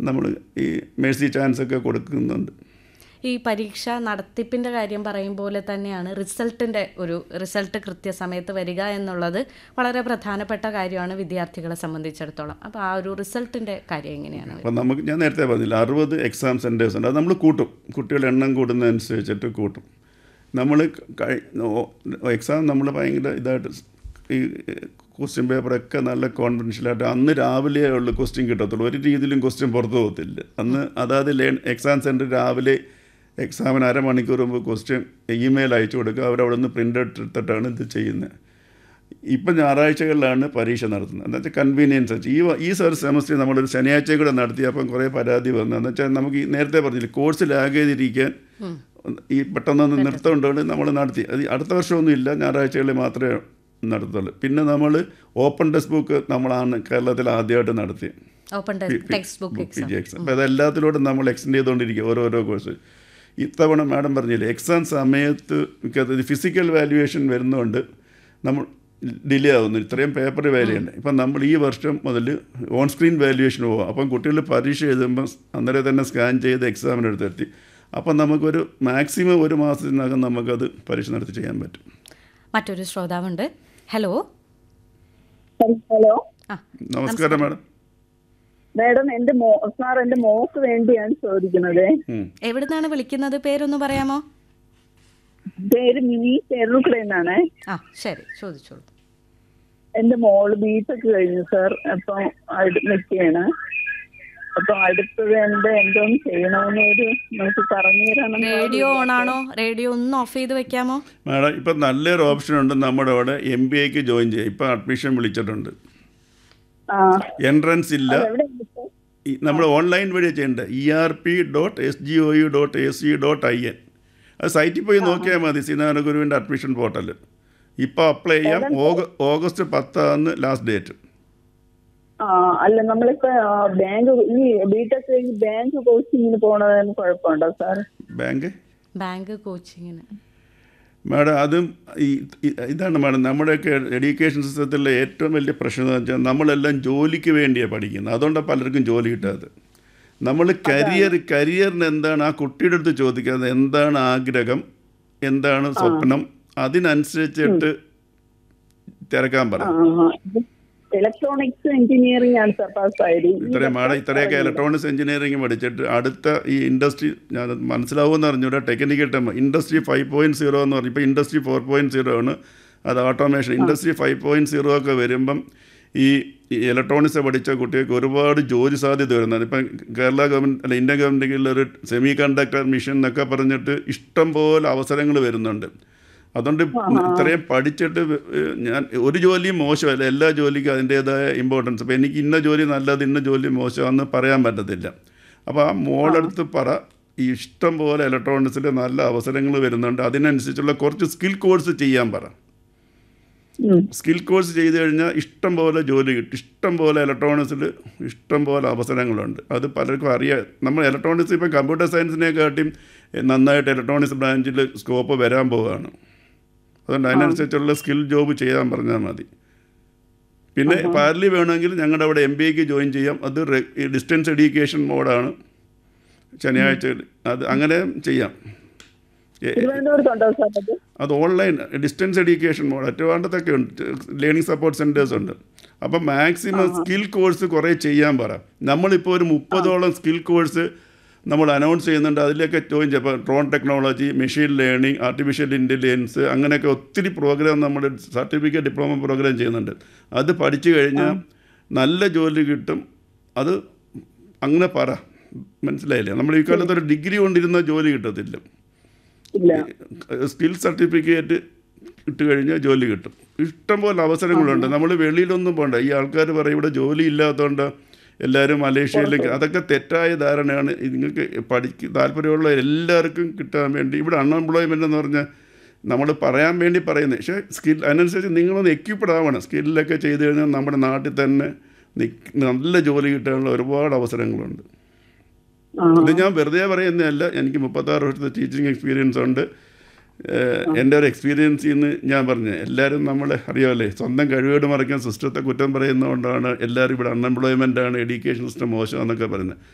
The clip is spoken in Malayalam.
നമ്മൾ ഈ മേഴ്സി ചാൻസ് ഒക്കെ കൊടുക്കുന്നുണ്ട് ഈ പരീക്ഷ നടത്തിപ്പിൻ്റെ കാര്യം പറയും പോലെ തന്നെയാണ് റിസൾട്ടിൻ്റെ ഒരു റിസൾട്ട് കൃത്യസമയത്ത് വരിക എന്നുള്ളത് വളരെ പ്രധാനപ്പെട്ട കാര്യമാണ് വിദ്യാർത്ഥികളെ സംബന്ധിച്ചിടത്തോളം അപ്പോൾ ആ ഒരു റിസൾട്ടിൻ്റെ കാര്യം എങ്ങനെയാണ് അപ്പം നമുക്ക് ഞാൻ നേരത്തെ പറഞ്ഞില്ല അറുപത് എക്സാം സെൻറ്റേഴ്സ് ഉണ്ട് അത് നമ്മൾ കൂട്ടും കുട്ടികളുടെ എണ്ണം കൂടുന്നതനുസരിച്ചിട്ട് കൂട്ടും നമ്മൾ എക്സാം നമ്മൾ ഭയങ്കര ഇതായിട്ട് ഈ ക്വസ്റ്റ്യൻ പേപ്പറൊക്കെ നല്ല കോൺഫിഡൻഷ്യലായിട്ട് അന്ന് രാവിലെ ഉള്ളു ക്വസ്റ്റ്യൻ കിട്ടത്തുള്ളൂ ഒരു രീതിയിലും ക്വസ്റ്റ്യൻ പുറത്തു പോകത്തില്ല അന്ന് അതായത് ലേൺ എക്സാം സെൻറ്റർ രാവിലെ എക്സാമിന് അരമണിക്കൂർ മുമ്പ് ക്വസ്റ്റ്യൻ ഇമെയിൽ അയച്ചു കൊടുക്കുക അവരവിടെ നിന്ന് പ്രിൻ്റ് എടുത്തിട്ടാണ് ഇത് ചെയ്യുന്നത് ഇപ്പം ഞായറാഴ്ചകളിലാണ് പരീക്ഷ നടത്തുന്നത് എന്ന് വെച്ചാൽ കൺവീനിയൻസ് വെച്ച് ഈ വ- ഈ സർ സെമസ്റ്റർ നമ്മളൊരു ശനിയാഴ്ച കൂടെ നടത്തിയപ്പം കുറേ പരാതി വന്നു എന്ന് വെച്ചാൽ നമുക്ക് ഈ നേരത്തെ പറഞ്ഞില്ല കോഴ്സ് ലാഗ് ചെയ്തിരിക്കാൻ ഈ പെട്ടെന്നൊന്ന് നിർത്തമുണ്ടോണ്ട് നമ്മൾ നടത്തി അത് അടുത്ത വർഷമൊന്നും ഇല്ല ഞായറാഴ്ചകളിൽ മാത്രമേ നടത്തുള്ളൂ പിന്നെ നമ്മൾ ഓപ്പൺ ടെക്സ്റ്റ് ബുക്ക് നമ്മളാണ് കേരളത്തിൽ ആദ്യമായിട്ട് നടത്തി open text book P G exam അപ്പോൾ അതെല്ലാത്തിലൂടെ നമ്മൾ എക്സ്റ്റെൻഡ് ചെയ്തുകൊണ്ടിരിക്കുക ഓരോരോ കോഴ്സ് ഇത്തവണ മാഡം പറഞ്ഞില്ലേ എക്സാം സമയത്ത് മിക്കത് ഫിസിക്കൽ വാല്യുവേഷൻ വരുന്നതുകൊണ്ട് നമ്മൾ ഡിലേ ആവുന്നു ഇത്രയും പേപ്പർ വാല്യൂ ഉണ്ട് ഇപ്പം നമ്മൾ ഈ വർഷം മുതൽ ഓൺ സ്ക്രീൻ വാല്യുവേഷൻ പോകാം അപ്പം കുട്ടികൾ പരീക്ഷ എഴുതുമ്പോൾ അന്നേരം തന്നെ സ്കാൻ ചെയ്ത് എക്സാമിന് എടുത്തെത്തി അപ്പം നമുക്കൊരു മാക്സിമം ഒരു മാസത്തിനകം നമുക്കത് പരീക്ഷ നടത്തി ചെയ്യാൻ പറ്റും മറ്റൊരു ശ്രോതാവുണ്ട് ഹലോ ഹലോ ആ നമസ്കാരം മാഡം മാഡം എന്റെ മോ സാർ എന്റെ മോക്ക് വേണ്ടിയാണ് ചോദിക്കുന്നത് ഉം. എവിടുന്നാണ് വിളിക്കുന്നത് പേരൊന്ന് പറയാമോ പേര് മിനി ചെറുക്കട എന്നാണ് ആ ശരി ചോദിച്ചോളൂ എന്റെ മോള് ബിടെക് കഴിഞ്ഞു സാർ അപ്പം നിൽക്കുകയാണ് അപ്പൊ അടുത്തത് എന്റെ എന്തോന്ന് ചെയ്യണമെന്നൊരു നമുക്ക് പറഞ്ഞു തരാമെന്ന് റേഡിയോ ഓണാണോ റേഡിയോ ഒന്ന് ഓഫ് ചെയ്ത് വെക്കാമോ മാഡം ഇപ്പം നല്ലൊരു ഓപ്ഷൻ ഉണ്ട് നമ്മുടെ അവിടെ എം ബി എക്ക് ജോയിൻ ചെയ്യാം ഇപ്പം അഡ്മിഷൻ വിളിച്ചിട്ടുണ്ട് ആ എൻട്രൻസ് ഇല്ല എവിടെ ഈ നമ്മൾ ഓൺലൈൻ വഴി ചെയ്യേണ്ടത് E R P dot S G O U dot A C dot I N അത് സൈറ്റിൽ പോയി നോക്കിയാൽ മതി ശ്രീനാരായണ ഗുരുവിൻ്റെ അഡ്മിഷൻ പോർട്ടൽ ഇപ്പോൾ അപ്ലൈ ചെയ്യാം ഓഗ ഓഗസ്റ്റ് പത്താണ് ലാസ്റ്റ് ഡേറ്റ് ആ അല്ല നമ്മളിപ്പോ ബാങ്ക് ഈ ബിടെക് കഴിഞ്ഞ് ബാങ്ക് കോച്ചിങ്ങിന് പോണതിന് കുഴപ്പമുണ്ടോ സാർ ബാങ്ക് ബാങ്ക് കോച്ചിങ്ങിന് മാഡം അതും ഈ ഈ- ഇതാണ് മാഡം നമ്മുടെയൊക്കെ എഡ്യൂക്കേഷൻ സിസ്റ്റത്തിലെ ഏറ്റവും വലിയ പ്രശ്നം എന്ന് വെച്ചാൽ നമ്മളെല്ലാം ജോലിക്ക് വേണ്ടിയാണ് പഠിക്കുന്നത് അതുകൊണ്ടാണ് പലർക്കും ജോലി കിട്ടാത്തത് നമ്മൾ കരിയർ കരിയറിന് എന്താണ് ആ കുട്ടിയുടെ അടുത്ത് ചോദിക്കുന്നത് എന്താണ് ആഗ്രഹം എന്താണ് സ്വപ്നം അതിനനുസരിച്ചിട്ട് തിരക്കാൻ പറ ഇലക്ട്രോണിക്സ് എഞ്ചിനീയറിംഗ് ആണ് സാർ പാസ്സായത് ഇത്രയും മാഡം ഇത്രയൊക്കെ ഇലക്ട്രോണിക്സ് എഞ്ചിനീയറിംഗ് പഠിച്ചിട്ട് അടുത്ത ഈ ഇൻഡസ്ട്രി ഞാൻ മനസ്സിലാവുമെന്ന് അറിഞ്ഞൂടെ technical time industry five point zero എന്ന് പറഞ്ഞു ഇപ്പോൾ ഇൻഡസ്ട്രി ഫോർ പോയിൻറ്റ് സീറോ ആണ് അത് automation industry five point zero ഒക്കെ വരുമ്പം ഈ ഇലക്ട്രോണിക്സ് പഠിച്ച കുട്ടികൾക്ക് ഒരുപാട് ജോലി സാധ്യത വരുന്നത് ഇപ്പം കേരള ഗവൺമെൻറ് അല്ല ഇന്ത്യൻ ഗവൺമെൻറ് ഒരു സെമി കണ്ടക്ടർ മിഷൻ എന്നൊക്കെ പറഞ്ഞിട്ട് ഇഷ്ടം പോലെ അവസരങ്ങൾ വരുന്നുണ്ട് അതുകൊണ്ട് ഇത്രയും പഠിച്ചിട്ട് ഏഹ്, ഞാൻ ഒരു ജോലിയും മോശമല്ല എല്ലാ ജോലിക്കും അതിൻ്റേതായ ഇമ്പോർട്ടൻസ് അപ്പോൾ എനിക്ക് ഇന്ന ജോലി നല്ലത് ഇന്ന ജോലി മോശമാണെന്ന് പറയാൻ പറ്റത്തില്ല അപ്പോൾ ആ മോളടുത്ത് പറ ഈ ഇഷ്ടം പോലെ ഇലക്ട്രോണിക്സിൽ നല്ല അവസരങ്ങൾ വരുന്നുണ്ട് അതിനനുസരിച്ചുള്ള കുറച്ച് സ്കിൽ കോഴ്സ് ചെയ്യാൻ പറ സ്കിൽ കോഴ്സ് ചെയ്ത് കഴിഞ്ഞാൽ ഇഷ്ടം പോലെ ജോലി കിട്ടും ഇഷ്ടം പോലെ ഇലക്ട്രോണിക്സിൽ ഇഷ്ടം പോലെ അവസരങ്ങളുണ്ട് അത് പലർക്കും അറിയാം നമ്മൾ ഇലക്ട്രോണിക്സ് ഇപ്പം കമ്പ്യൂട്ടർ സയൻസിനെക്കാട്ടിയും നന്നായിട്ട് ഇലക്ട്രോണിക്സ് ബ്രാഞ്ചിൽ സ്കോപ്പ് വരാൻ പോവുകയാണ് അതുകൊണ്ട് അതിനനുസരിച്ചുള്ള സ്കിൽ ജോബ് ചെയ്യാൻ പറഞ്ഞാൽ മതി പിന്നെ പാരലി വേണമെങ്കിൽ ഞങ്ങളുടെ അവിടെ എം ബി എക്ക് ജോയിൻ ചെയ്യാം അത് ഡിസ്റ്റൻസ് എഡ്യൂക്കേഷൻ മോഡാണ് ശനിയാഴ്ച അത് അങ്ങനെ ചെയ്യാം എ- തിരുവനന്തപുരത്തുണ്ടോ സാർ അത് അത് ഓൺലൈൻ ഡിസ്റ്റൻസ് എഡ്യൂക്കേഷൻ മോഡ് ട്രിവാൻഡത്തൊക്കെ ഉണ്ട് ലേണിംഗ് സപ്പോർട്ട് സെൻറ്റേഴ്സ് ഉണ്ട് അപ്പം മാക്സിമം സ്കിൽ കോഴ്സ് കുറേ ചെയ്യാൻ പറ നമ്മളിപ്പോൾ ഒരു മുപ്പതോളം സ്കിൽ കോഴ്സ് നമ്മൾ അനൗൺസ് ചെയ്യുന്നുണ്ട് അതിലൊക്കെ ജോയിൻ ചെയ്യുക ഇപ്പോൾ drone technology machine learning artificial intelligence അങ്ങനെയൊക്കെ ഒത്തിരി പ്രോഗ്രാം നമ്മൾ സർട്ടിഫിക്കറ്റ് ഡിപ്ലോമ പ്രോഗ്രാം ചെയ്യുന്നുണ്ട് അത് പഠിച്ചു കഴിഞ്ഞാൽ നല്ല ജോലി കിട്ടും അത് അങ്ങനെ പറ മനസ്സിലായില്ലേ നമ്മൾ ഈ കാലത്ത് ഒരു ഡിഗ്രി കൊണ്ടിരുന്ന ജോലി കിട്ടത്തില്ല ഇല്ല സ്കിൽ സർട്ടിഫിക്കറ്റ് ഇട്ട് കഴിഞ്ഞാൽ ജോലി കിട്ടും ഇഷ്ടംപോലെ അവസരങ്ങളുണ്ട് നമ്മൾ വെളിയിലൊന്നും പോകണ്ട ഈ ആൾക്കാർ പറയും ഇവിടെ ജോലി ഇല്ലാത്തതുകൊണ്ട് എല്ലാവരും മലേഷ്യയിലേക്ക് അതൊക്കെ തെറ്റായ ധാരണയാണ് നിങ്ങൾക്ക് പഠിക്ക് താല്പര്യമുള്ള എല്ലാവർക്കും കിട്ടാൻ വേണ്ടി ഇവിടെ അൺഎംപ്ലോയ്മെൻ്റ് എന്ന് പറഞ്ഞാൽ നമ്മൾ പറയാൻ വേണ്ടി പറയുന്നത് പക്ഷേ സ്കിൽ അതിനനുസരിച്ച് നിങ്ങളൊന്ന് എക്യുപ്ഡ് ആവണം സ്കില്ലൊക്കെ ചെയ്ത് കഴിഞ്ഞാൽ നമ്മുടെ നാട്ടിൽ തന്നെ നിക്ക് നല്ല ജോലി കിട്ടാനുള്ള ഒരുപാട് അവസരങ്ങളുണ്ട് ആ ഇത് ഞാൻ വെറുതെ പറയുന്നതല്ല എനിക്ക് മുപ്പത്താറ് വർഷത്തെ ടീച്ചിങ് എക്സ്പീരിയൻസ് ഉണ്ട് ഏഹ് എൻ്റെ ഒരു എക്സ്പീരിയൻസിൽ നിന്ന് ഞാൻ പറഞ്ഞു എല്ലാവരും നമ്മളെ അറിയാമല്ലേ സ്വന്തം കഴിവേട് മറിക്കാൻ സിസ്റ്റത്തെ കുറ്റം പറയുന്നതുകൊണ്ടാണ് എല്ലാവരും ഇവിടെ അൺഎംപ്ലോയ്മെൻ്റ് ആണ് എഡ്യൂക്കേഷൻ സിസ്റ്റം മോശം എന്നൊക്കെ പറയുന്നത്